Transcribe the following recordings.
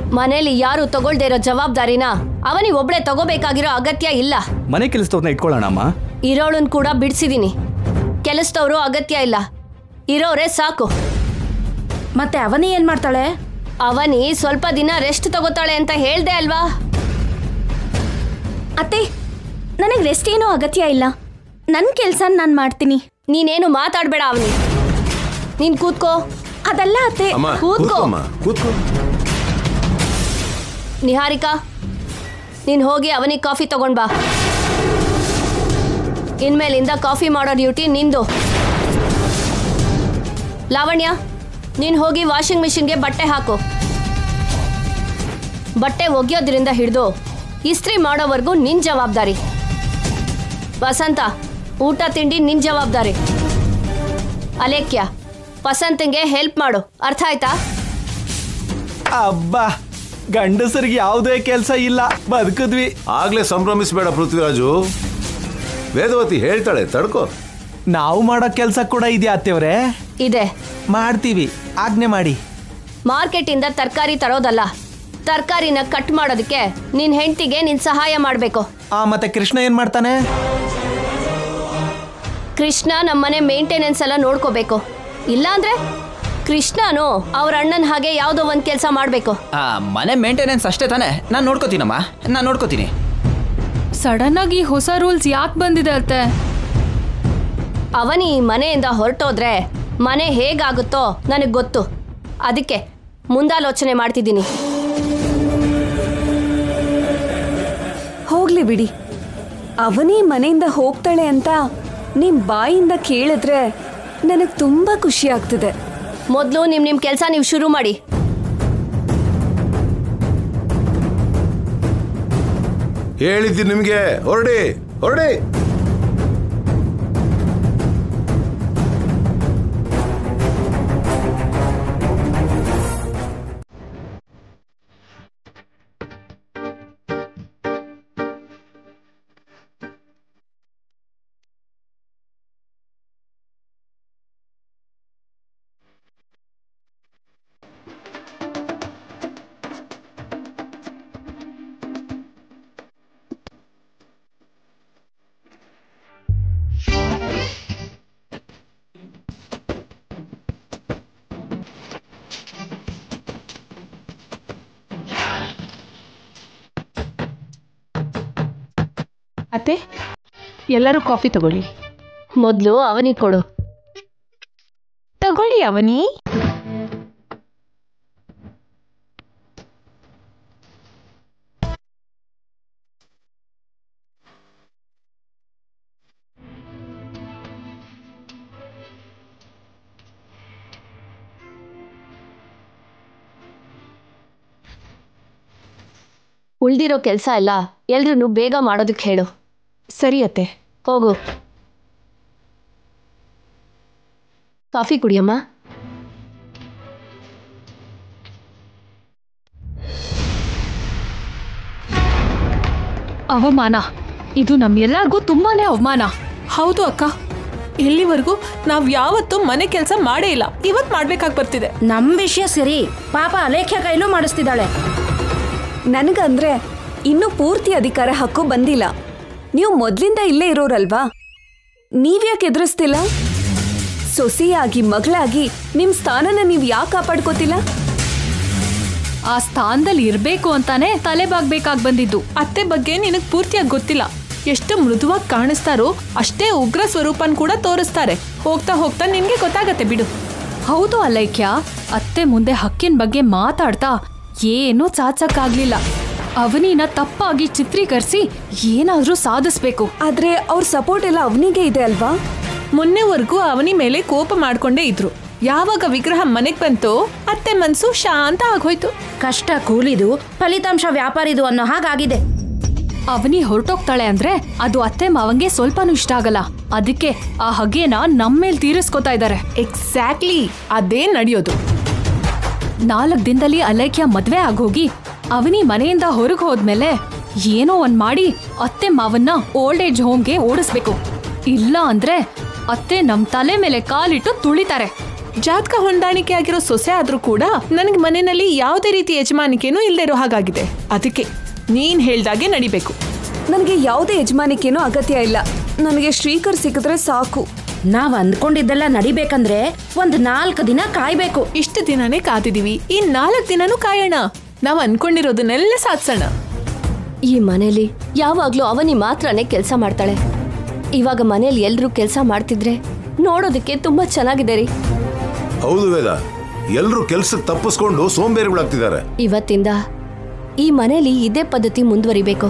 ಮನೇಲಿ ಯಾರು ತಗೊಳ್ದೇ ಇರೋ ಜವಾಬ್ದಾರಿನ ಅವನಿಗೆ ಒಬ್ಳೆ ತಗೋಬೇಕಾಗಿರೋ ಅಗತ್ಯ ಇಲ್ಲ ಮನೆ ಕೆಲಸದವ್ರನ್ನ ಇಟ್ಕೊಳ್ಳೋಣ ಅಮ್ಮ ಇರೋಳನ್ ಕೂಡ ಬಿಡಿಸಿದೀನಿ ಕೆಲಸದವರು ಅಗತ್ಯ ಇಲ್ಲ ಇರೋರೇ ಸಾಕು ಮತ್ತೆ ಅವನಿ ಏನ್ ಮಾಡ್ತಾಳೆ ಅವನಿ ಸ್ವಲ್ಪ ದಿನ ರೆಸ್ಟ್ ತಗೋತಾಳೆ ಅಂತ ಹೇಳ್ದೆ ಅಲ್ವಾ ಅತ್ತೆ ನನಗೆ ರೆಸ್ಟ್ ಏನೂ ಅಗತ್ಯ ಇಲ್ಲ ನನ್ನ ಕೆಲಸ ನಾನು ಮಾಡ್ತೀನಿ ನೀನೇನು ಮಾತಾಡ್ಬೇಡ ಅವನಿ ನೀನ್ ಕೂತ್ಕೋ ಅದಲ್ಲ ಅತ್ತೆ ಅಮ್ಮ ಕೂತ್ಕೋ. ಕೂತ್ಕೊಮ್ಮ ಕೂತ್ಕೋ ನಿಹಾರಿಕಾ ನೀನ್ ಹೋಗಿ ಅವನಿಗೆ ಕಾಫಿ ತಗೊಂಡ್ ಬಾ ಇನ್ಮೇಲಿಂದ ಕಾಫಿ ಮಾಡೋ ಡ್ಯೂಟಿ ನಿಂದು ಲಾವಣ್ಯ ನೀನ್ ಹೋಗಿ ವಾಷಿಂಗ್ ಮಿಷಿನ್ಗೆ ಬಟ್ಟೆ ಹಾಕು ಬಟ್ಟೆ ಒಗೆಯೋದ್ರಿಂದ ಹಿಡಿದು ಇಸ್ತ್ರಿ ಮಾಡೋವರೆಗೂ ನಿನ್ ಜವಾಬ್ದಾರಿ ವಸಂತ ಊಟ ತಿಂಡಿ ನಿನ್ ಜವಾಬ್ದಾರಿ ಅಲೇಖ್ಯ ವಸಂತಂಗೆ ಹೆಲ್ಪ್ ಮಾಡು ಅರ್ಥ ಆಯ್ತಾ ಅಬ್ಬಾ ಗಂಡಸರಿಗೆ ಯಾವುದೇ ಕೆಲಸ ಇಲ್ಲ ಬದುಕಿದ್ವಿ ಆಗ್ಲೇ ಸಂಭ್ರಮಿಸಬೇಡ ಪೃಥ್ವಿರಾಜು ವೇದವತಿ ಹೇಳ್ತಾಳೆ ತಡ್ಕೋ ನಾವು ಮಾಡೋ ಕೆಲಸ ಕೂಡ ಇದೆಯಾ ಅತ್ತೆವ್ರೆ ಇದೆ ಮಾಡ್ತೀವಿ ಆಜ್ಞೆ ಮಾಡಿ ಮಾರ್ಕೆಟಿಂದ ತರಕಾರಿ ತರೋದಲ್ಲ ತರಕಾರಿನ ಕಟ್ ಮಾಡೋದಕ್ಕೆ ನಿನ್ ಹೆಂಡತಿಗೆ ನೀನ್ ಸಹಾಯ ಮಾಡಬೇಕು ಆ ಮತ್ತೆ ಕೃಷ್ಣ ಏನ್ ಮಾಡ್ತಾನೆ ಕೃಷ್ಣ ನಮ್ಮನೆ ಮೇಂಟೆನೆನ್ಸ್ ಎಲ್ಲ ನೋಡ್ಕೋಬೇಕು ಇಲ್ಲಾಂದ್ರೆ ಕೃಷ್ಣನು ಅವ್ರ ಅಣ್ಣನ ಹಾಗೆ ಯಾವುದೋ ಒಂದು ಕೆಲಸ ಮಾಡಬೇಕು ಆ ಮನೆ ಮೇಂಟೆನೆನ್ಸ್ ಅಷ್ಟೇ ತಾನೇ ನಾನು ನೋಡ್ಕೋತೀನಮ್ಮ ನಾನು ನೋಡ್ಕೋತೀನಿ ಸಡನ್ ಆಗಿ ಹೊಸ ರೂಲ್ಸ್ ಯಾಕೆ ಬಂದಿದೆ ಅತ್ತೆ ಅವನಿ ಈ ಮನೆಯಿಂದ ಹೊರಟೋದ್ರೆ ಮನೆ ಹೇಗಾಗುತ್ತೋ ನನಗೆ ಗೊತ್ತು ಅದಕ್ಕೆ ಮುಂದಾಲೋಚನೆ ಮಾಡ್ತಿದ್ದೀನಿ ಹೋಗ್ಲಿ ಬಿಡಿ ಅವನೇ ಮನೆಯಿಂದ ಹೋಗ್ತಾಳೆ ಅಂತ ನಿಮ್ ಬಾಯಿಂದ ಕೇಳಿದ್ರೆ ನನಗೆ ತುಂಬಾ ಖುಷಿ ಆಗ್ತಿದೆ ಮೊದಲು ನಿಮ್ಮ ನಿಮ್ಮ ಕೆಲಸ ನೀವು ಶುರು ಮಾಡಿ ಹೇಳಿದ್ದೀನಿ ನಿಮಗೆ ಹೊರಡಿ ಹೊರಡಿ ಅತ್ತೆ ಎಲ್ಲರೂ ಕಾಫಿ ತಗೊಳ್ಳಿ ಮೊದಲು ಅವನಿಗೆ ಕೊಡು ತಗೊಳ್ಳಿ ಅವನಿ ಉಳ್ದಿರೋ ಕೆಲಸ ಎಲ್ಲ ಎಲ್ರೂ ಬೇಗ ಮಾಡೋದಕ್ಕೆ ಹೇಳು ಸರಿ ಅತ್ತೆ ಹೋಗು ಕಾಫಿ ಕುಡಿಯಮ್ಮ ಅವಮಾನ ಇದು ನಮ್ಮೆಲ್ಲರಿಗೂ ತುಂಬಾನೇ ಅವಮಾನ ಹೌದು ಅಕ್ಕ ಇಲ್ಲಿವರೆಗೂ ನಾವ್ ಯಾವತ್ತೂ ಮನೆ ಕೆಲಸ ಮಾಡೇ ಇಲ್ಲ ಇವತ್ ಮಾಡ್ಬೇಕಾಗಿ ಬರ್ತಿದೆ ನಮ್ ವಿಷಯ ಸರಿ ಪಾಪ ಅಲೇಖ್ಯ ಕೈಲೂ ಮಾಡಿಸ್ತಿದ್ದಾಳೆ ನನಗಂದ್ರೆ ಇನ್ನೂ ಪೂರ್ತಿ ಅಧಿಕಾರ ಹಕ್ಕು ಬಂದಿಲ್ಲ ನೀವು ಮೊದ್ಲಿಂದ ಇಲ್ಲೇ ಇರೋರಲ್ವಾ ನೀವ್ಯಾಕೆ ಎದುರಿಸ್ತಿಲ್ಲ ಸೊಸೆಯಾಗಿ ಮಗಳಾಗಿ ನಿಮ್ ಸ್ಥಾನನ ನೀವು ಯಾಕೆ ಕಾಪಾಡ್ಕೋತಿಲ್ಲ ಆ ಸ್ಥಾನದಲ್ಲಿ ಇರ್ಬೇಕು ಅಂತಾನೆ ತಲೆ ಬಾಗ್ಬೇಕಾಗ್ ಬಂದಿದ್ದು ಅತ್ತೆ ಬಗ್ಗೆ ನಿನಗ್ ಪೂರ್ತಿಯಾಗಿ ಗೊತ್ತಿಲ್ಲ ಎಷ್ಟು ಮೃದುವಾಗಿ ಕಾಣಿಸ್ತಾರೋ ಅಷ್ಟೇ ಉಗ್ರ ಸ್ವರೂಪನ್ ಕೂಡ ತೋರಿಸ್ತಾರೆ ಹೋಗ್ತಾ ಹೋಗ್ತಾ ನಿನ್ಗೆ ಗೊತ್ತಾಗತ್ತೆ ಬಿಡು ಹೌದು ಅಲೈಕ್ಯ ಅತ್ತೆ ಮುಂದೆ ಹಕ್ಕಿನ ಬಗ್ಗೆ ಮಾತಾಡ್ತಾ ಏನೂ ಚಾಚಕ್ಕಾಗ್ಲಿಲ್ಲ ಅವನಿನ ತಪ್ಪಾಗಿ ಚಿತ್ರೀಕರಿಸಿ ಏನಾದ್ರೂ ಸಾಧಿಸ್ಬೇಕು ಆದ್ರೆ ಅವ್ರ ಸಪೋರ್ಟ್ ಎಲ್ಲ ಅವನಿಗೆ ಇದೆ ಅಲ್ವಾ ಮೊನ್ನೆವರೆಗೂ ಅವನಿ ಮೇಲೆ ಕೋಪ ಮಾಡ್ಕೊಂಡೇ ಇದ್ರು ಯಾವಾಗ ವಿಗ್ರಹ ಮನೆಗ್ ಬಂತೋ ಅತ್ತೆ ಮನ್ಸು ಶಾಂತ ಆಗೋಯ್ತು ಕಷ್ಟ ಕೂಲಿದು ಫಲಿತಾಂಶ ವ್ಯಾಪಾರಿದು ಅನ್ನೋ ಹಾಗಾಗಿದೆ ಅವನಿ ಹೊರಟೋಗ್ತಾಳೆ ಅಂದ್ರೆ ಅದು ಅತ್ತೆ ಮಾವಂಗೆ ಸ್ವಲ್ಪನೂ ಇಷ್ಟ ಆಗಲ್ಲ ಅದಕ್ಕೆ ಆ ಹಗೆನ ನಮ್ಮೇಲ್ ತೀರಿಸ್ಕೊತಾ ಇದ್ದಾರೆ ಎಕ್ಸಾಕ್ಟ್ಲಿ ಅದೇ ನಡೆಯೋದು ನಾಲ್ಕು ದಿನದಲ್ಲಿ ಅಲೈಕ್ಯ ಮದ್ವೆ ಆಗೋಗಿ ಅವನಿ ಮನೆಯಿಂದ ಹೊರಗೆ ಹೋದ್ಮೇಲೆ ಏನೋ ಒಂದ್ ಮಾಡಿ ಅತ್ತೆ ಮಾವನ್ನ ಓಲ್ಡ್ ಏಜ್ ಹೋಮ್ಗೆ ಓಡಿಸ್ಬೇಕು ಇಲ್ಲ ಅಂದ್ರೆ ಅತ್ತೆ ನಮ್ ತಲೆ ಮೇಲೆ ಕಾಲಿಟ್ಟು ತುಳಿತಾರೆ ಜಾತಕ ಹೊಂದಾಣಿಕೆ ಆಗಿರೋ ಸೊಸೆ ಆದ್ರೂ ಕೂಡ ನನಗೆ ಮನೆಯಲ್ಲಿ ಯಾವುದೇ ರೀತಿ ಯಜಮಾನಿಕೆನೂ ಇಲ್ಲದೆ ಇರೋ ಹಾಗಾಗಿದೆ ಅದಕ್ಕೆ ನೀನ್ ಹೇಳ್ದಾಗೆ ನಡಿಬೇಕು ನನಗೆ ಯಾವುದೇ ಯಜಮಾನಿಕೆನೂ ಅಗತ್ಯ ಇಲ್ಲ ನನಗೆ ಶ್ರೀಕರ್ ಸಿಕ್ಕಿದ್ರೆ ಸಾಕು ನಾವ್ ಅಂದ್ಕೊಂಡಿದ್ದೆಲ್ಲ ನಡಿಬೇಕಂದ್ರೆ ಒಂದ್ ನಾಲ್ಕು ದಿನ ಕಾಯ್ಬೇಕು ಇಷ್ಟು ದಿನನೇ ಕಾದಿದೀವಿ ಈ ನಾಲ್ಕು ದಿನನೂ ಕಾಯೋಣ ನಾವು ಅನ್ಕೊಂಡಿರೋದನ್ನೆಲ್ಲ ಸಾಧಿಸೋಣ ಈ ಮನೇಲಿ ಯಾವಾಗ್ಲೂ ಅವನಿ ಮಾತ್ರನೇ ಕೆಲಸ ಮಾಡ್ತಾಳೆ ಇವಾಗ ಮನೇಲಿ ಎಲ್ರೂ ಕೆಲಸ ಮಾಡ್ತಿದ್ರೆ ನೋಡೋದಕ್ಕೆ ತುಂಬಾ ಚೆನ್ನಾಗಿದೆ ರೀ ಹೌದು ವೇದ ಎಲ್ರೂ ಕೆಲ್ಸಕ್ಕೆ ತಪ್ಪಿಸ್ಕೊಂಡು ಸೋಂಬೇರಿಗಳಾಗ್ತಿದ್ದಾರೆ ಇವತ್ತಿಂದ ಈ ಮನೇಲಿ ಇದೇ ಪದ್ಧತಿ ಮುಂದುವರಿಬೇಕು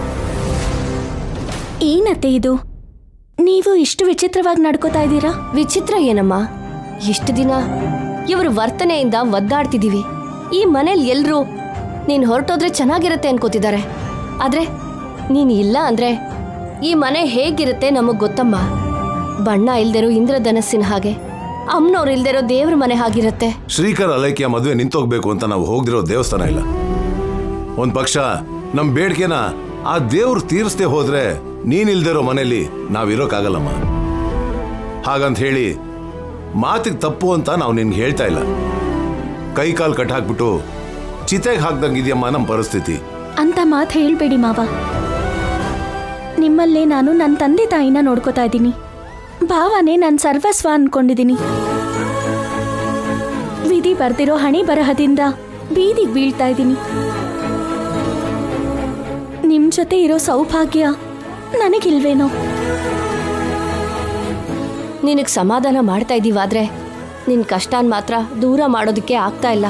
ಏನತ್ತೆ ಇದು ನೀವು ಇಷ್ಟು ವಿಚಿತ್ರವಾಗಿ ನಡ್ಕೋತಾ ಇದ್ದೀರಾ ವಿಚಿತ್ರ ಏನಮ್ಮ ಇಷ್ಟು ದಿನ ಇವ್ರ ವರ್ತನೆಯಿಂದ ಒದ್ದಾಡ್ತಿದೀವಿ ಈ ಮನೇಲಿ ಎಲ್ರೂ ನೀನ್ ಹೊರಟೋದ್ರೆ ಚೆನ್ನಾಗಿರುತ್ತೆ ಅನ್ಕೋತಿದ್ದಾರೆ ಆದ್ರೆ ನೀನ್ ಇಲ್ಲ ಅಂದ್ರೆ ಈ ಮನೆ ಹೇಗಿರುತ್ತೆ ನಮಗ್ ಗೊತ್ತಮ್ಮ ಬಣ್ಣ ಇಲ್ದಿರೋ ಇಂದ್ರಧನಸ್ಸಿನ ಹಾಗೆ ಅಮ್ಮನವ್ರು ಇಲ್ದಿರೋ ದೇವ್ರ ಮನೆ ಹಾಗಿರುತ್ತೆ ಶ್ರೀಕರ್ ಅಲೈಕ್ಯ ಮದುವೆ ನಿಂತೋಗ್ಬೇಕು ಅಂತ ನಾವು ಹೋಗ್ದಿರೋ ದೇವಸ್ಥಾನ ಇಲ್ಲ ಒಂದ್ ಪಕ್ಷ ನಮ್ ಬೇಡಿಕೆನ ಆ ದೇವ್ರು ತೀರಿಸದೆ ಹೋದ್ರೆ ನೀನಿಲ್ದಿರೋ ಮನೇಲಿ ನಾವಿರೋಕ್ಕಾಗಲ್ಲಮ್ಮ ಹಾಗಂತ ಹೇಳಿ ಮಾತಿಗೆ ತಪ್ಪು ಅಂತ ನಾವು ನಿನ್ಗೆ ಹೇಳ್ತಾ ಇಲ್ಲ ಕೈ ಕಾಲು ಕಟ್ ಹಾಕ್ಬಿಟ್ಟು ಚಿತೆಗೆ ಹಾಕ್ದಂಗಿದ್ಯಮ್ಮ ನಮ್ಮ ಪರಿಸ್ಥಿತಿ ಅಂತ ಮಾತು ಹೇಳ್ಬೇಡಿ ಮಾವ ನಿಮ್ಮಲ್ಲೇ ನಾನು ನನ್ನ ತಂದೆ ತಾಯಿನ ನೋಡ್ಕೋತಾ ಇದ್ದೀನಿ ಭಾವನೆ ನನ್ನ ಸರ್ವಸ್ವ ಅನ್ಕೊಂಡಿದ್ದೀನಿ ವಿಧಿ ಬರ್ದಿರೋ ಹಣೆ ಬರಹದಿಂದ ಬೀದಿಗೆ ಬೀಳ್ತಾ ಇದ್ದೀನಿ ನಿಮ್ ಜೊತೆ ಇರೋ ಸೌಭಾಗ್ಯ ನನಗಿಲ್ವೇನೋ ನಿನಗ್ ಸಮಾಧಾನ ಮಾಡ್ತಾ ಇದೀವಾದ್ರೆ ನಿನ್ ಕಷ್ಟನ್ ಮಾತ್ರ ದೂರ ಮಾಡೋದಕ್ಕೆ ಆಗ್ತಾ ಇಲ್ಲ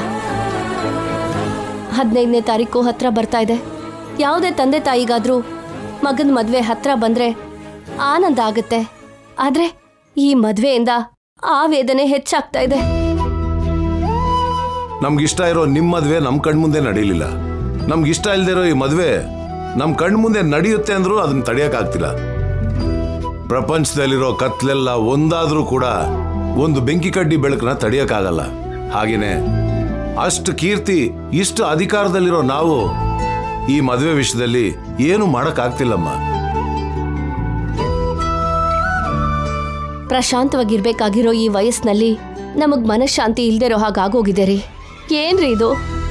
ಹದಿನೈದನೇ ತಾರೀಕು ಹತ್ರ ಬರ್ತಾ ಇದೆ ಯಾವುದೇ ತಂದೆ ತಾಯಿಗಾದ್ರೂ ಮಗನ ಮದ್ವೆ ಹತ್ರ ಬಂದ್ರೆ ಆನಂದ ಆಗುತ್ತೆ ಆದ್ರೆ ಈ ಮದ್ವೆಯಿಂದ ಆ ವೇದನೆ ಹೆಚ್ಚಾಗ್ತಾ ಇದೆ ನಮ್ಗಿಷ್ಟ ಇರೋ ನಿಮ್ ಮದ್ವೆ ನಮ್ ಕಣ್ಮುಂದೆ ನಡೀಲಿಲ್ಲ ನಮ್ಗಿಷ್ಟ ಇಲ್ದಿರೋ ಈ ಮದ್ವೆ ನಮ್ ಕಣ್ಮುಂದೆ ನಡೆಯುತ್ತೆ ಅಂದ್ರೂ ಅದನ್ನ ತಡೆಯಕ್ಕಾಗ್ತಿಲ್ಲ ಪ್ರಪಂಚದಲ್ಲಿರೋ ಕತ್ಲೆಲ್ಲ ಒಂದಾದ್ರೂ ಕೂಡ ಒಂದು ಬೆಂಕಿ ಕಡ್ಡಿ ಬೆಳಕನ್ನ ತಡೆಯಕ್ಕಾಗಲ್ಲ ಹಾಗೇನೆ ಅಷ್ಟು ಕೀರ್ತಿ ಇಷ್ಟು ಅಧಿಕಾರದಲ್ಲಿರೋ ನಾವು ಈ ಮದುವೆ ವಿಷಯದಲ್ಲಿ ಏನು ಮಾಡಕ್ಕಾಗ್ತಿಲ್ಲಮ್ಮ ಪ್ರಶಾಂತವಾಗಿರ್ಬೇಕಾಗಿರೋ ಈ ವಯಸ್ಸಿನಲ್ಲಿ ನಮಗ್ ಮನಃಶಾಂತಿ ಇಲ್ದಿರೋ ಹಾಗಾಗೋಗಿದೆ ರೀ ಏನ್ರಿ ಇದು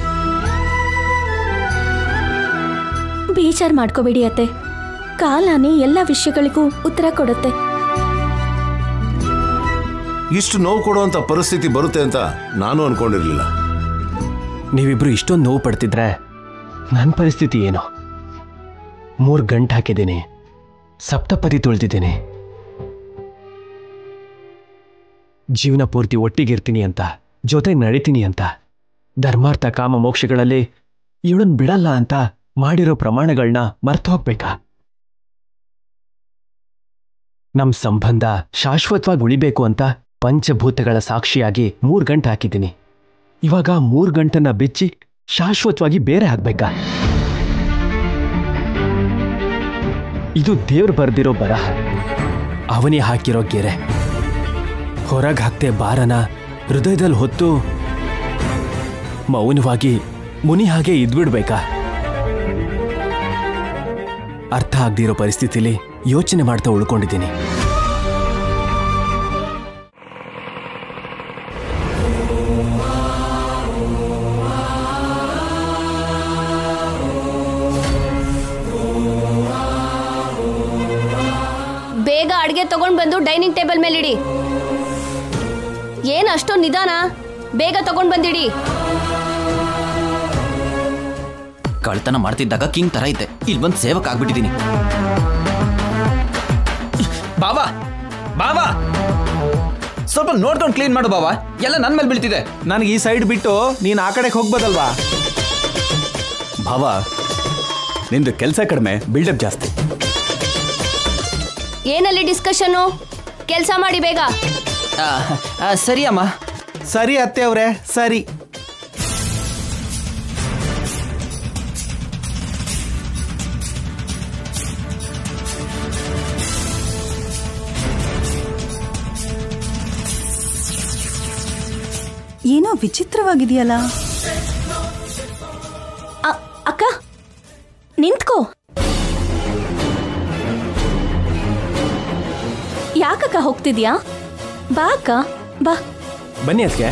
ಬೇಜಾರ್ ಮಾಡ್ಕೋಬೇಡಿ ಅತ್ತೆ ಕಾಲನೇ ಎಲ್ಲ ವಿಷಯಗಳಿಗೂ ಉತ್ತರ ಕೊಡುತ್ತೆ ಇಷ್ಟು ನೋವು ಕೊಡುವಂತ ಪರಿಸ್ಥಿತಿ ಬರುತ್ತೆ ಅಂತ ನಾನು ಅನ್ಕೊಂಡಿರ್ಲಿಲ್ಲ ನೀವಿಬ್ರು ಇಷ್ಟೊಂದು ನೋವು ಪಡ್ತಿದ್ರೆ ನನ್ನ ಪರಿಸ್ಥಿತಿ ಏನು ಮೂರು ಗಂಟು ಹಾಕಿದ್ದೀನಿ ಸಪ್ತಪದಿ ತುಳಿದಿದ್ದೀನಿ ಜೀವನ ಪೂರ್ತಿ ಒಟ್ಟಿಗಿರ್ತೀನಿ ಅಂತ ಜೊತೆಗೆ ನಡೀತೀನಿ ಅಂತ ಧರ್ಮಾರ್ಥ ಕಾಮ ಮೋಕ್ಷಗಳಲ್ಲಿ ಇವಳನ್ನ ಬಿಡಲ್ಲ ಅಂತ ಮಾಡಿರೋ ಪ್ರಮಾಣಗಳನ್ನ ಮರ್ತು ಹೋಗ್ಬೇಕಾ ನಮ್ ಸಂಬಂಧ ಶಾಶ್ವತವಾಗಿ ಉಳಿಬೇಕು ಅಂತ ಪಂಚಭೂತಗಳ ಸಾಕ್ಷಿಯಾಗಿ ಮೂರ್ ಗಂಟೆ ಹಾಕಿದ್ದೀನಿ ಇವಾಗ ಮೂರ್ ಗಂಟನ್ನ ಬಿಚ್ಚಿ ಶಾಶ್ವತವಾಗಿ ಬೇರೆ ಆಗ್ಬೇಕಾ ಇದು ದೇವ್ರು ಬರ್ದಿರೋ ಬರಹ ಅವನಿ ಹಾಕಿರೋ ಗೆರೆ ಹೊರಗೆ ಹಾಕ್ತೆ ಬಾರನ ಹೃದಯದಲ್ಲಿ ಹೊತ್ತು ಮೌನವಾಗಿ ಮುನಿ ಹಾಗೆ ಇದ್ಬಿಡ್ಬೇಕಾ ಅರ್ಥ ಆಗ್ದಿರೋ ಪರಿಸ್ಥಿತಿಲಿ ಯೋಚನೆ ಮಾಡ್ತಾ ಉಳ್ಕೊಂಡಿದ್ದೀನಿ ಬೇಗ ಅಡ್ಗೆ ತಗೊಂಡ್ ಬಂದು ಡೈನಿಂಗ್ ಟೇಬಲ್ ಮೇಲೆ ಇಡಿ ಏನ್ ಅಷ್ಟೊಂದು ನಿಧಾನ ಬೇಗ ತಗೊಂಡ್ ಬಂದಿಡಿ ಕಳ್ತನ ಮಾಡ್ತಿದ್ದಾಗ ಕಿಂಗ್ ತರ ಇದ್ದೆ ಇಲ್ಲಿ ಬಂದು ಸೇವಕ್ ಆಗ್ಬಿಟ್ಟಿದ್ದೀನಿ ಬಾಬಾ ಬಾಬಾ ಸ್ವಲ್ಪ ನೋಡ್ಕೊಂಡು ಕ್ಲೀನ್ ಮಾಡು ಬಾಬಾ ಎಲ್ಲ ನನ್ನ ಮೇಲೆ ಬೀಳ್ತಿದೆ ನನಗೆ ಈ ಸೈಡ್ ಬಿಟ್ಟು ನೀನು ಆ ಕಡೆಗೆ ಹೋಗ್ಬೋದಲ್ವಾ ಭಾವ ನಿಂದು ಕೆಲಸ ಕಡಿಮೆ ಬಿಲ್ಡಪ್ ಜಾಸ್ತಿ ಏನಲ್ಲಿ ಡಿಸ್ಕಷನ್ನು ಕೆಲಸ ಮಾಡಿ ಬೇಗ ಆ, ಆ, ಸರಿ ಅಮ್ಮ ಸರಿ ಅತ್ತೆ ಅವ್ರೆ ಸರಿ ಏನೋ ವಿಚಿತ್ರವಾಗಿದೆಯಲ್ಲ ಅ- ಅಕ್ಕ ನಿಂತ್ಕೋ ಯಾಕಕ್ಕ ಹೋಗ್ತಿದ್ಯಾ ಬಾ ಅಕ್ಕ ಬಾ ಬನ್ನಿ ಅದಕ್ಕೆ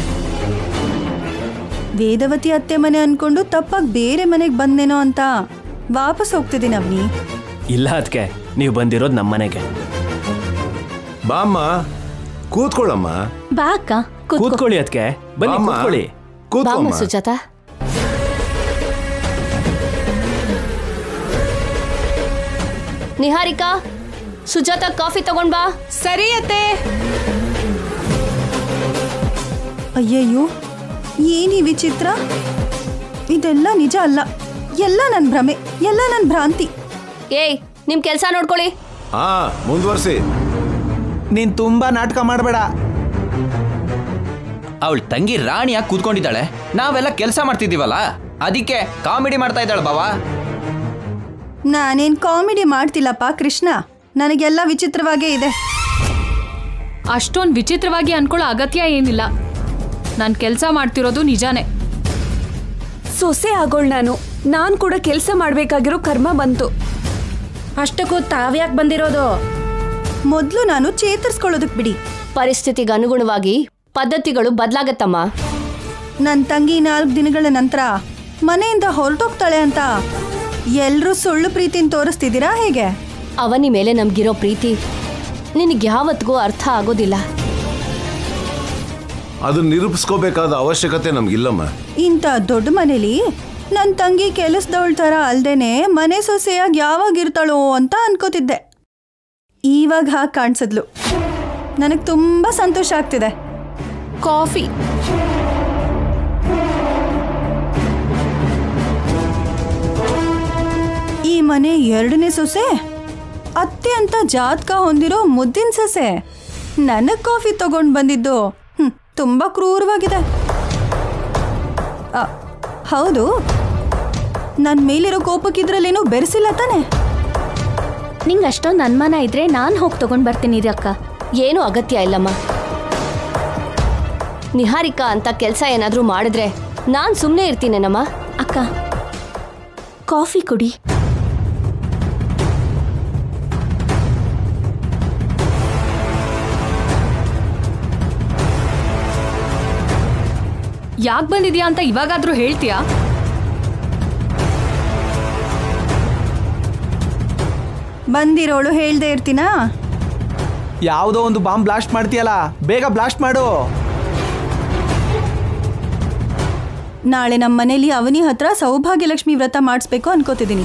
ವೇದವತಿ ಅತ್ತೆ ಮನೆ ಅನ್ಕೊಂಡು ತಪ್ಪಾಗಿ ಬೇರೆ ಮನೆಗೆ ಬಂದೇನೋ ಅಂತ ವಾಪಸ್ ಹೋಗ್ತಿದ್ದೀನಿ ಅವನಿ ಇಲ್ಲ ಅದಕ್ಕೆ ನೀವು ಬಂದಿರೋದು ನಮ್ಮ ಮನೆಗೆ ಬಾಮ್ಮ ಕೂತ್ಕೊಳ್ಳಮ್ಮ ಬಾ ಅಕ್ಕ ಕೂತ್ಕೋ. ಕೂತ್ಕೊಳ್ಳಿ ಅದಕ್ಕೆ ಬನ್ನಿ ಬಾಮ್ಮ. ಕೂತ್ಕೊಳ್ಳಿ ಬಾಮ್ಮ ಕೂತ್ಕೊಮ್ಮ ಸುಜಾತ ನಿಹಾರಿಕಾ ಸುಜಾತ ಕಾಫಿ ತಗೊಂಡ್ ಬಾ ಸರಿ ಅತ್ತೆ ಅಯ್ಯಯ್ಯೋ ಏನಿ ವಿಚಿತ್ರ ಇದೆಲ್ಲ ನಿಜ ಅಲ್ಲ ಎಲ್ಲ ನನ್ನ ಭ್ರಮೆ ಎಲ್ಲ ನನ್ನ ಭ್ರಾಂತಿ ಏಯ್ ನಿಮ್ ಕೆಲ್ಸ ನೋಡ್ಕೊಳ್ಳಿ ಹಾ ಮುಂದುವರ್ಸಿ ನೀನ್ ತುಂಬಾ ನಾಟಕ ಮಾಡಬೇಡ ಅವಳ ತಂಗಿ ರಾಣಿಯಾಗಿ ಕೂತ್ಕೊಂಡಿದ್ದಾಳೆ ನಾವೆಲ್ಲ ಕೆಲಸ ಮಾಡ್ತಿದ್ದೀವಲ್ಲ ಅದಕ್ಕೆ ಕಾಮಿಡಿ ಮಾಡ್ತಾ ಇದ್ದಾಳೆ ಬಾವಾ ನಾನೇನು ಕಾಮಿಡಿ ಮಾಡ್ತಿಲ್ಲಪ್ಪ ಕೃಷ್ಣ ನನಗೆಲ್ಲ ವಿಚಿತ್ರವಾಗೇ ಇದೆ ಅಷ್ಟೊಂದು ವಿಚಿತ್ರವಾಗಿ ಅನ್ಕೊಳ್ಳೋ ಅಗತ್ಯ ಏನಿಲ್ಲ ನಾನು ಕೆಲಸ ಮಾಡ್ತಿರೋದು ನಿಜಾನೇ ಸೊಸೆ ಆಗೋಳ್ ನಾನು ನಾನ್ ಕೂಡ ಕೆಲಸ ಮಾಡ್ಬೇಕಾಗಿರೋ ಕರ್ಮ ಬಂತು ಅಷ್ಟಕ್ಕೂ ತಾವ್ಯಾಕೆ ಬಂದಿರೋದು ಮೊದಲು ನಾನು ಚೇತರಿಸ್ಕೊಳ್ಳೋದಕ್ಕೆ ಬಿಡಿ ಪರಿಸ್ಥಿತಿಗೆ ಅನುಗುಣವಾಗಿ ಪದ್ಧತಿಗಳು ಬದಲಾಗತ್ತಮ್ಮ ನನ್ನ ತಂಗಿ ನಾಲ್ಕು ದಿನಗಳ ನಂತರ ಮನೆಯಿಂದ ಹೊರಟೋಗ್ತಾಳೆ ಅಂತ ಎಲ್ಲರೂ ಸುಳ್ಳು ಪ್ರೀತಿನ ತೋರಿಸ್ತಿದ್ದೀರಾ ಹೇಗೆ ಅವನಿ ಮೇಲೆ ನಮ್ಗಿರೋ ಪ್ರೀತಿ ನಿನಗೆ ಯಾವತ್ತಿಗೂ ಅರ್ಥ ಆಗೋದಿಲ್ಲ ಅದನ್ನ ನಿರೂಪಿಸ್ಕೋಬೇಕಾದ ಅವಶ್ಯಕತೆ ನಮ್ಗಿಲ್ಲಮ್ಮ ಇಂಥ ದೊಡ್ಡ ಮನೇಲಿ ನನ್ನ ತಂಗಿ ಕೆಲಸದವಳ ಥರ ಅಲ್ದೇನೆ ಮನೆ ಸೊಸೆಯಾಗಿ ಯಾವಾಗ ಇರ್ತಾಳೋ ಅಂತ ಅನ್ಕೋತಿದ್ದೆ ಇವಾಗ ಹಾಗೆ ಕಾಣಿಸಿದ್ಲು ನನಗೆ ತುಂಬ ಸಂತೋಷ ಆಗ್ತಿದೆ ಕಾಫಿ ಈ ಮನೆ ಎರಡನೇ ಸೊಸೆ ಅತ್ತೆ ಅಂತ ಜಾತಕ ಹೊಂದಿರೋ ಮುದ್ದಿನ ಸೊಸೆ ನನಗೆ ಕಾಫಿ ತಗೊಂಡು ಬಂದಿದ್ದು ಹ್ಮ್, ತುಂಬ ಕ್ರೂರವಾಗಿದೆ ಆ, ಹೌದು ನನ್ನ ಮೇಲಿರೋ ಕೋಪಕ್ಕಿದ್ರಲ್ಲೇನೂ ಬೆರೆಸಿಲ್ಲ ತಾನೆ ನಿಂಗೆ ಅಷ್ಟೊಂದು ಅನುಮಾನ ಇದ್ರೆ ನಾನು ಹೋಗಿ ತಗೊಂಡ್ ಬರ್ತೀನಿ ಇರಿ ಅಕ್ಕ ಏನೂ ಅಗತ್ಯ ಇಲ್ಲಮ್ಮ ನಿಹಾರಿಕಾ ಅಂತ ಕೆಲಸ ಏನಾದರೂ ಮಾಡಿದ್ರೆ ನಾನು ಸುಮ್ಮನೆ ಇರ್ತೀನೇನಮ್ಮ ಅಕ್ಕ ಕಾಫಿ ಕುಡಿ ಯಾಕೆ ಬಂದಿದ್ಯಾ ಅಂತ ಇವಾಗಾದ್ರೂ ಹೇಳ್ತೀಯಾ ಬಂದಿರೋಳು ಹೇಳ್ದೆ ಇರ್ತೀನಾ ಯಾವುದೋ ಒಂದು ಬಾಂಬ್ ಬ್ಲಾಸ್ಟ್ ಮಾಡ್ತೀಯಲ್ಲ ಬೇಗ ಬ್ಲಾಸ್ಟ್ ಮಾಡು ನಾಳೆ ನಮ್ಮ ಮನೇಲಿ ಅವನಿ ಹತ್ರ ಸೌಭಾಗ್ಯಲಕ್ಷ್ಮಿ ವ್ರತ ಮಾಡಿಸ್ಬೇಕು ಅನ್ಕೋತಿದ್ದೀನಿ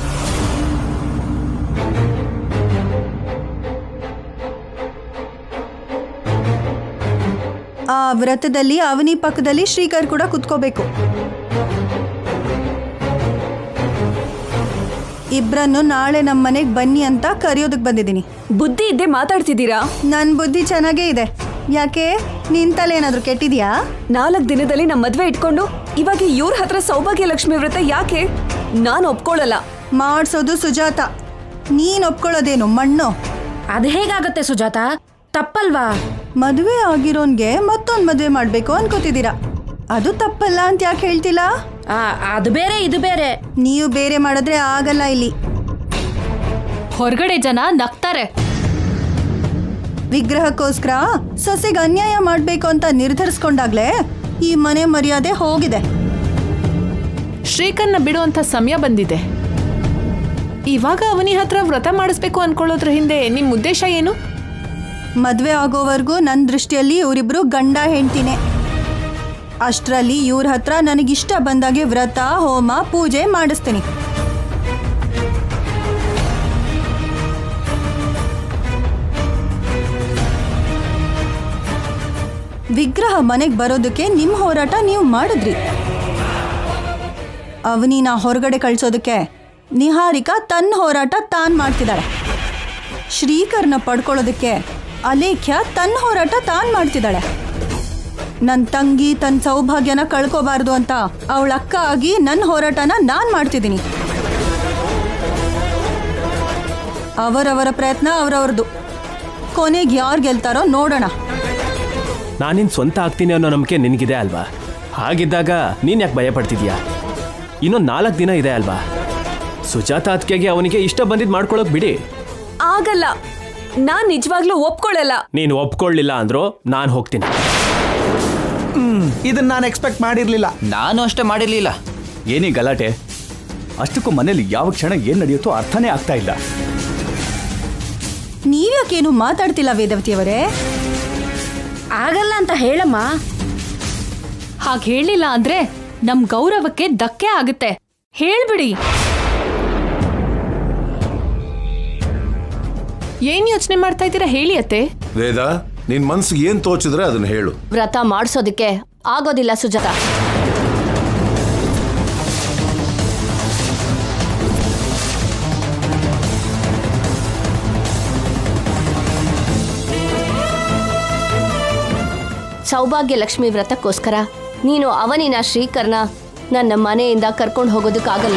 ಆ ವ್ರತದಲ್ಲಿ ಅವನಿ ಪಕ್ಕದಲ್ಲಿ ಶ್ರೀಕರ್ ಕೂಡ ಕುತ್ಕೋಬೇಕು ಇಬ್ರನ್ನು ನಾಳೆ ನಮ್ಮ ಮನೆಗೆ ಬನ್ನಿ ಅಂತ ಕರೆಯೋದಕ್ಕೆ ಬಂದಿದ್ದೀನಿ ಬುದ್ಧಿ ಇದ್ದೇ ಮಾತಾಡ್ತಿದ್ದೀರಾ ನನ್ನ ಬುದ್ಧಿ ಚೆನ್ನಾಗೇ ಇದೆ ಯಾಕೆ ನಿನ್ ತಲೆ ಏನಾದರೂ ಕೆಟ್ಟಿದ್ಯಾ ನಾಲ್ಕು ದಿನದಲ್ಲಿ ನಮ್ಮ ಮದ್ವೆ ಇಟ್ಕೊಂಡು ಇವಾಗ ಇವ್ರ ಹತ್ರ ಸೌಭಾಗ್ಯ ಲಕ್ಷ್ಮಿ ವ್ರತ ಯಾಕೆ ನಾನು ಒಪ್ಕೊಳ್ಳಲ್ಲ ಮಾಡಿಸೋದು ಸುಜಾತ ನೀನ್ ಒಪ್ಕೊಳ್ಳೋದೇನು ಮಣ್ಣು ಅದು ಹೇಗಾಗತ್ತೆ ಸುಜಾತ ತಪ್ಪಲ್ವಾ ಮದುವೆ ಆಗಿರೋನ್ಗೆ ಮತ್ತೊಂದು ಮದುವೆ ಮಾಡಬೇಕು ಅನ್ಕೋತಿದ್ದೀರಾ ಅದು ತಪ್ಪಲ್ಲ ಅಂತ ಯಾಕೆ ಹೇಳ್ತಿಲ್ಲ ಆ, ಅದು ಬೇರೆ ಇದು ಬೇರೆ ನೀವು ಬೇರೆ ಮಾಡಿದ್ರೆ ಆಗಲ್ಲ ಇಲ್ಲಿ ಹೊರಗಡೆ ಜನ ನಗ್ತಾರೆ ವಿಗ್ರಹಕ್ಕೋಸ್ಕರ ಸೊಸೆಗೆ ಅನ್ಯಾಯ ಮಾಡಬೇಕು ಅಂತ ನಿರ್ಧರಿಸ್ಕೊಂಡಾಗ್ಲೇ ಈ ಮನೆ ಮರ್ಯಾದೆ ಹೋಗಿದೆ ಶ್ರೀಕರ್ನ ಬಿಡುವಂಥ ಸಮಯ ಬಂದಿದೆ ಇವಾಗ ಅವನಿ ಹತ್ರ ವ್ರತ ಮಾಡಿಸ್ಬೇಕು ಅನ್ಕೊಳ್ಳೋದ್ರ ಹಿಂದೆ ನಿಮ್ಮ ಉದ್ದೇಶ ಏನು ಮದುವೆ ಆಗೋವರೆಗೂ ನನ್ನ ದೃಷ್ಟಿಯಲ್ಲಿ ಇವರಿಬ್ರು ಗಂಡ ಹೆಂಡ್ತಿನೇ ಅಷ್ಟರಲ್ಲಿ ಇವ್ರ ಹತ್ರ ನನಗಿಷ್ಟ ಬಂದಾಗೆ ವ್ರತ ಹೋಮ ಪೂಜೆ ಮಾಡಿಸ್ತೀನಿ ವಿಗ್ರಹ ಮನೆಗೆ ಬರೋದಕ್ಕೆ ನಿಮ್ಮ ಹೋರಾಟ ನೀವು ಮಾಡಿದ್ರಿ ಅವನಿನ ಹೊರಗಡೆ ಕಳ್ಸೋದಕ್ಕೆ ನಿಹಾರಿಕಾ ತನ್ನ ಹೋರಾಟ ತಾನು ಮಾಡ್ತಿದ್ದಾಳೆ ಶ್ರೀಕರ್ನ ಪಡ್ಕೊಳ್ಳೋದಕ್ಕೆ ಅಲೇಖ್ಯ ತನ್ನ ಹೋರಾಟ ತಾನು ಮಾಡ್ತಿದ್ದಾಳೆ ನನ್ನ ತಂಗಿ ತನ್ನ ಸೌಭಾಗ್ಯನ ಕಳ್ಕೋಬಾರ್ದು ಅಂತ ಅವಳ ಅಕ್ಕ ಆಗಿ ನನ್ನ ಹೋರಾಟನ ನಾನು ಮಾಡ್ತಿದ್ದೀನಿ ಅವರವರ ಪ್ರಯತ್ನ ಅವರವ್ರದ್ದು ಕೊನೆಗೆ ಯಾರು ಗೆಲ್ತಾರೋ ನೋಡೋಣ ನಾನಿನ್ ಸ್ವಂತ ಆಗ್ತೀನಿ ಅನ್ನೋ ನಂಬಿಕೆ ನಿನಗಿದೆ ಅಲ್ವಾ ಹಾಗಿದ್ದಾಗ ನೀನ್ ಯಾಕೆ ಭಯ ಪಡ್ತಿದ್ಯಾ ಇನ್ನೊಂದು ನಾಲ್ಕು ದಿನ ಇದೆ ಅಲ್ವಾ ಸುಜಾತ ಅತ್ಕೆಗೆ ಅವನಿಗೆ ಇಷ್ಟ ಬಂದಿದ್ದು ಮಾಡ್ಕೊಳಕ್ ಬಿಡಿ ಆಗಲ್ಲ ನಾನ್ ನಿಜವಾಗ್ಲೂ ಒಪ್ಕೊಳ್ಳಲ್ಲ ನೀನು ಒಪ್ಕೊಳ್ಳಿಲ್ಲ ಅಂದ್ರೂ ನಾನು ಹೋಗ್ತೀನಿ ಇದನ್ನ ನಾನು ಎಕ್ಸ್ಪೆಕ್ಟ್ ಮಾಡಿರ್ಲಿಲ್ಲ ನಾನು ಅಷ್ಟೇ ಮಾಡಿರ್ಲಿಲ್ಲ ಏನೇ ಗಲಾಟೆ ಅಷ್ಟಕ್ಕೂ ಮನೇಲಿ ಯಾವ ಕ್ಷಣ ಏನ್ ನಡೆಯುತ್ತೋ ಅರ್ಥನೇ ಆಗ್ತಾ ಇಲ್ಲ ನೀವ್ಯಾಕೇನು ಮಾತಾಡ್ತಿಲ್ಲ ವೇದವತಿಯವರೇ ಆಗಲ್ಲ ಅಂತ ಹೇಳಮ್ಮ ಹಾಗೆ ಹೇಳಿಲ್ಲ ಅಂದ್ರೆ ನಮ್ ಗೌರವಕ್ಕೆ ಧಕ್ಕೆ ಆಗುತ್ತೆ ಹೇಳ್ಬಿಡಿ ಏನ್ ಯೋಚನೆ ಮಾಡ್ತಾ ಇದ್ದೀರಾ ಹೇಳಿ ಅತ್ತೆ ವೇದ ನಿನ್ ಮನ್ಸಿಗೆ ಏನ್ ತೋಚಿದ್ರೆ ಅದನ್ನ ಹೇಳು ವ್ರತ ಮಾಡಿಸೋದಕ್ಕೆ ಆಗೋದಿಲ್ಲ ಸುಜಾತ ಸೌಭಾಗ್ಯ ಲಕ್ಷ್ಮಿ ವ್ರತಕ್ಕೋಸ್ಕರ ನೀನು ಅವನಿನ ಶ್ರೀಕರ್ನ ನನ್ನ ಮನೆಯಿಂದ ಕರ್ಕೊಂಡು ಹೋಗೋದಕ್ಕಾಗಲ್ಲ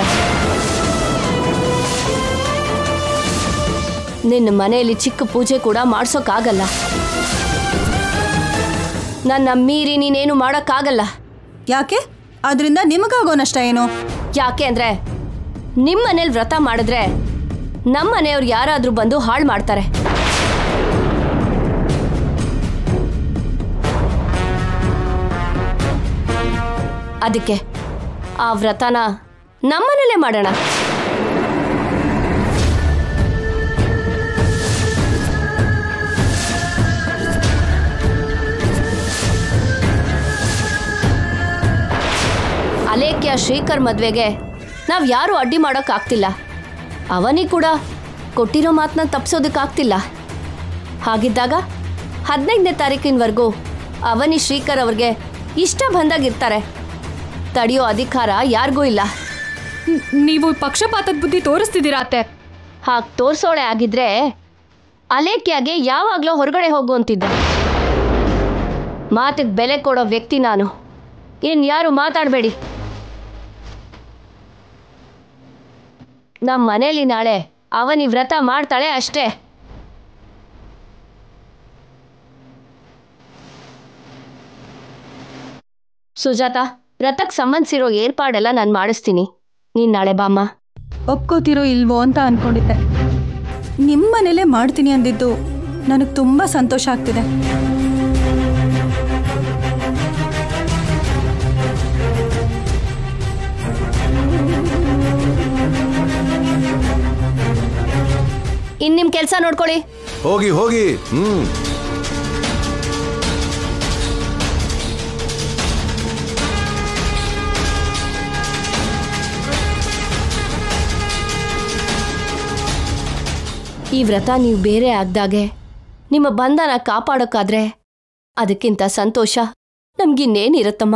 ನಿನ್ನ ಮನೆಯಲ್ಲಿ ಚಿಕ್ಕ ಪೂಜೆ ಕೂಡ ಮಾಡ್ಸೋಕ್ಕಾಗಲ್ಲ ನನ್ನ ಮೀರಿ ನೀನೇನು ಮಾಡೋಕ್ಕಾಗಲ್ಲ ಯಾಕೆ ಅದರಿಂದ ನಿಮಗಾಗೋ ನಷ್ಟ ಏನು ಯಾಕೆ ಅಂದ್ರೆ ನಿಮ್ಮ ಮನೇಲಿ ವ್ರತ ಮಾಡಿದ್ರೆ ನಮ್ಮ ಮನೆಯವ್ರು ಯಾರಾದ್ರೂ ಬಂದು ಹಾಳು ಮಾಡ್ತಾರೆ ಅದಕ್ಕೆ ಆ ವ್ರತನ ನಮ್ಮನೇಲೆ ಮಾಡೋಣ ಅಲೇಖ್ಯ ಶ್ರೀಕರ್ ಮದ್ವೆಗೆ ನಾವು ಯಾರು ಅಡ್ಡಿ ಮಾಡೋಕ್ಕಾಗ್ತಿಲ್ಲ ಅವನಿಗೆ ಕೂಡ ಕೊಟ್ಟಿರೋ ಮಾತನ್ನ ತಪ್ಪಿಸೋದಕ್ಕಾಗ್ತಿಲ್ಲ ಹಾಗಿದ್ದಾಗ ಹದಿನೈದನೇ ತಾರೀಕಿನವರೆಗೂ ಅವನಿ ಶ್ರೀಕರ್ ಅವ್ರಿಗೆ ಇಷ್ಟ ಬಂದಾಗಿರ್ತಾರೆ ತಡೆಯೋ ಅಧಿಕಾರ ಯಾರಿಗೂ ಇಲ್ಲ ನೀವು ಪಕ್ಷಪಾತದ ಬುದ್ಧಿ ತೋರಿಸ್ತಿದ್ದೀರಾ ಅತ್ತೆ ಹಾಗೆ ತೋರ್ಸೋಳೆ ಆಗಿದ್ರೆ ಅಲೇಖ್ಯಾಗೆ ಯಾವಾಗಲೂ ಹೊರಗಡೆ ಹೋಗು ಅಂತಿದ್ದೆ ಮಾತಿಗೆ ಬೆಲೆ ಕೊಡೋ ವ್ಯಕ್ತಿ ನಾನು ಇನ್ಯಾರು ಮಾತಾಡಬೇಡಿ ನಮ್ಮ ಮನೇಲಿ ನಾಳೆ ಅವನಿ ವ್ರತ ಮಾಡ್ತಾಳೆ ಅಷ್ಟೇ ಸುಜಾತ ವ್ರತಕ್ಕೆ ಸಂಬಂಧಿಸಿರೋ ಏರ್ಪಾಡೆಲ್ಲ ನಾನು ಮಾಡಿಸ್ತೀನಿ ನೀನು ನಾಳೆ ಬಾಮ್ಮ ಒಪ್ಕೋತಿರೋ ಇಲ್ವೋ ಅಂತ ಅನ್ಕೊಂಡಿದ್ದೆ ನಿಮ್ಮ ಮನೇಲೆ ಮಾಡ್ತೀನಿ ಅಂದಿದ್ದು ನನಗೆ ತುಂಬ ಸಂತೋಷ ಆಗ್ತಿದೆ ಇನ್ನು ನಿಮ್ಮ ಕೆಲಸ ನೋಡ್ಕೊಳ್ಳಿ ಹೋಗಿ ಹೋಗಿ ಹ್ಮ್ ಈ ವ್ರತ ನೀವು ಬೇರೆ ಆಗ್ದಾಗೆ ನಿಮ್ಮ ಬಂಧನ ಕಾಪಾಡೋಕ್ಕಾದ್ರೆ ಅದಕ್ಕಿಂತ ಸಂತೋಷ ನಮ್ಗಿನ್ನೇನಿರುತ್ತಮ್ಮ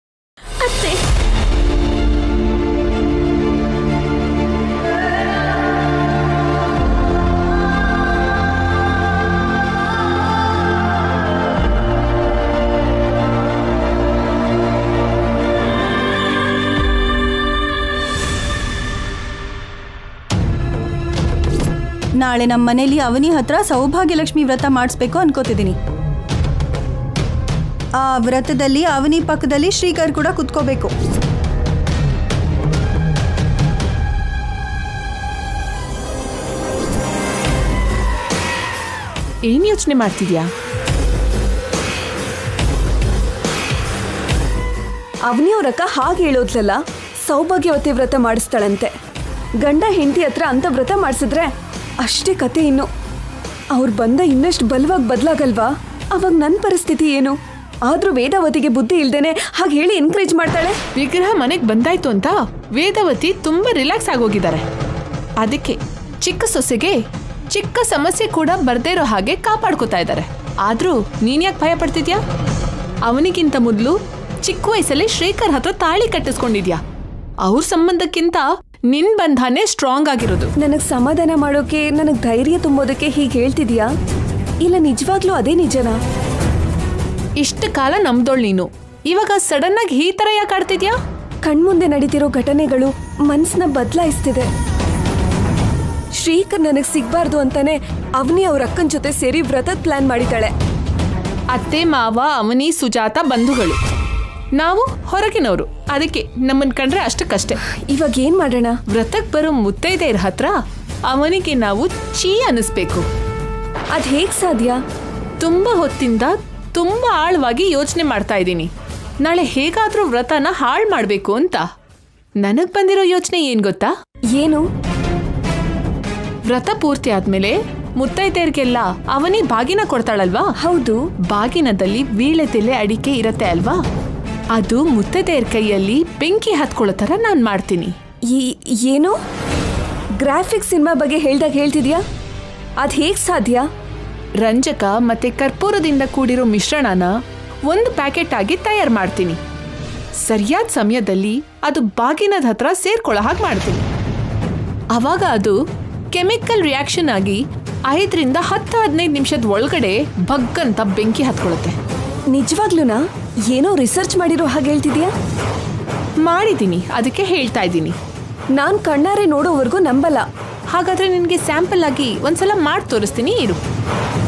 ನಾಳೆ ನಮ್ಮ ಮನೇಲಿ ಅವನಿ ಹತ್ರ ಸೌಭಾಗ್ಯಲಕ್ಷ್ಮಿ ವ್ರತ ಮಾಡಿಸ್ಬೇಕು ಅನ್ಕೋತಿದ್ದೀನಿ ಆ ವ್ರತದಲ್ಲಿ ಅವನಿ ಪಕ್ಕದಲ್ಲಿ ಶ್ರೀಕರ್ ಕೂಡ ಕುತ್ಕೋಬೇಕು ಏನ್ ಯೋಚನೆ ಮಾಡ್ತಿದ್ಯಾ ಅವನಿಯವ್ರಕ್ಕ ಹಾಗೆ ಹೇಳೋದ್ಲಲ್ಲ ಸೌಭಾಗ್ಯವತಿ ವ್ರತ ಮಾಡಿಸ್ತಾಳಂತೆ ಗಂಡ ಹೆಂಡತಿ ಹತ್ರ ಅಂತ ವ್ರತ ಮಾಡಿಸಿದ್ರೆ ಅಷ್ಟೇ ಕತೆ ಇನ್ನು ಅವ್ರು ಬಂದ ಇನ್ನಷ್ಟು ಬಲವಾಗಿ ಬದಲಾಗಲ್ವಾ ಅವಾಗ ನನ್ನ ಪರಿಸ್ಥಿತಿ ಏನು ಆದ್ರೂ ವೇದಾವತಿಗೆ ಬುದ್ಧಿ ಇಲ್ದೇನೆ ಹಾಗೆ ಹೇಳಿ ಎನ್ಕರೇಜ್ ಮಾಡ್ತಾಳೆ ವಿಗ್ರಹ ಮನೆಗೆ ಬಂದಾಯ್ತು ಅಂತ ವೇದವತಿ ತುಂಬಾ ರಿಲ್ಯಾಕ್ಸ್ ಆಗೋಗಿದ್ದಾರೆ ಅದಕ್ಕೆ ಚಿಕ್ಕ ಸೊಸೆಗೆ ಚಿಕ್ಕ ಸಮಸ್ಯೆ ಕೂಡ ಬರ್ದೇ ಇರೋ ಹಾಗೆ ಕಾಪಾಡ್ಕೋತಾ ಇದ್ದಾರೆ ಆದ್ರೂ ನೀನ್ ಯಾಕೆ ಭಯ ಪಡ್ತಿದ್ಯಾ ಅವನಿಗಿಂತ ಮೊದಲು ಚಿಕ್ಕ ವಯಸ್ಸಲ್ಲಿ ಶ್ರೀಕರ್ ಹತ್ರ ತಾಳಿ ಕಟ್ಟಿಸ್ಕೊಂಡಿದ್ಯಾ ಅವ್ರ ಸಂಬಂಧಕ್ಕಿಂತ ನಿನ್ ಬಂಧನೇ ಸ್ಟ್ರಾಂಗ್ ಆಗಿರೋದು ನನಗೆ ಸಮಾಧಾನ ಮಾಡೋಕೆ ನನಗೆ ಧೈರ್ಯ ತುಂಬೋದಕ್ಕೆ ಹೀಗೆ ಹೇಳ್ತಿದ್ಯಾ ಇಲ್ಲ ನಿಜವಾಗ್ಲೂ ಅದೇ ನಿಜನಾ ಇಷ್ಟು ಕಾಲ ನಮ್ದೋಳ್ ನೀನು ಇವಾಗ ಸಡನ್ ಆಗಿ ಈ ತರ ಯಾಕೆ ಆಡ್ತಿದ್ಯಾ ಕಣ್ಮುಂದೆ ನಡೀತಿರೋ ಘಟನೆಗಳು ಮನ್ಸನ್ನ ಬದಲಾಯಿಸ್ತಿದೆ ಶ್ರೀಕರ್ ನನಗೆ ಸಿಗ್ಬಾರ್ದು ಅಂತಾನೆ ಅವನಿ ಅವ್ರ ಅಕ್ಕನ ಜೊತೆ ಸೇರಿ ವ್ರತದ ಪ್ಲಾನ್ ಮಾಡಿದ್ದಾಳೆ ಅತ್ತೆ ಮಾವ ಅವನಿ ಸುಜಾತ ಬಂಧುಗಳು ನಾವು ಹೊರಗಿನವರು ಅದಕ್ಕೆ ನಮ್ಮನ್ ಕಂಡ್ರೆ ಅಷ್ಟಕ್ಕಷ್ಟೇ ಇವಾಗ ಏನ್ ಮಾಡೋಣ ವ್ರತಕ್ ಬರೋ ಮುತ್ತೈದೆಯರ ಹತ್ರ ಅವನಿಗೆ ನಾವು ಚೀ ಅನಿಸ್ಬೇಕು ಅದ್ ಹೇಗ್ ಸಾಧ್ಯ ತುಂಬಾ ಹೊತ್ತಿಂದ ತುಂಬಾ ಆಳವಾಗಿ ಯೋಚನೆ ಮಾಡ್ತಾ ಇದ್ದೀನಿ ನಾಳೆ ಹೇಗಾದ್ರೂ ವ್ರತನ ಹಾಳು ಮಾಡಬೇಕು ಅಂತ ನನಗ್ ಬಂದಿರೋ ಯೋಚನೆ ಏನ್ ಗೊತ್ತಾ ಏನು ವ್ರತ ಪೂರ್ತಿ ಆದ್ಮೇಲೆ ಮುತ್ತೈದೆಯರಿಗೆಲ್ಲ ಅವನಿ ಬಾಗಿನ ಕೊಡ್ತಾಳಲ್ವಾ ಹೌದು ಬಾಗಿನದಲ್ಲಿ ವೀಳೆದೆಲೆ ಅಡಿಕೆ ಇರತ್ತೆ ಅಲ್ವಾ ಅದು ಮುತ್ತೈದೆಯರ ಕೈಯಲ್ಲಿ ಬೆಂಕಿ ಹತ್ಕೊಳ್ಳೋ ಥರ ನಾನು ಮಾಡ್ತೀನಿ ಈ- ಏನು ಗ್ರಾಫಿಕ್ ಸಿನಿಮಾ ಬಗ್ಗೆ ಹೇಳ್ದಾಗ ಹೇಳ್ತಿದ್ಯಾ ಅದು ಹೇಗೆ ಸಾಧ್ಯ ರಂಜಕ ಮತ್ತೆ ಕರ್ಪೂರದಿಂದ ಕೂಡಿರೋ ಮಿಶ್ರಣನ ಒಂದು ಪ್ಯಾಕೆಟ್ ಆಗಿ ತಯಾರು ಮಾಡ್ತೀನಿ ಸರಿಯಾದ ಸಮಯದಲ್ಲಿ ಅದು ಬಾಗಿನದ ಹತ್ರ ಸೇರ್ಕೊಳ್ಳೋ ಹಾಗೆ ಮಾಡ್ತೀನಿ ಅವಾಗ ಅದು ಕೆಮಿಕಲ್ ರಿಯಾಕ್ಷನ್ ಆಗಿ ಐದರಿಂದ ಹತ್ತು ಹದಿನೈದು ನಿಮಿಷದ ಒಳಗಡೆ ಬಗ್ಗಂತ ಬೆಂಕಿ ಹತ್ಕೊಳ್ಳುತ್ತೆ ನಿಜವಾಗ್ಲೂನಾ ಏನೋ ರಿಸರ್ಚ್ ಮಾಡಿರೋ ಹಾಗೆ ಹೇಳ್ತಿದ್ಯಾ ಮಾಡಿದ್ದೀನಿ ಅದಕ್ಕೆ ಹೇಳ್ತಾ ಇದ್ದೀನಿ ನಾನು ಕಣ್ಣಾರೆ ನೋಡೋವರೆಗೂ ನಂಬಲ್ಲ ಹಾಗಾದ್ರೆ ನಿನಗೆ ಸ್ಯಾಂಪಲ್ ಆಗಿ ಒಂದ್ಸಲ ಮಾಡಿ ತೋರಿಸ್ತೀನಿ ಇರು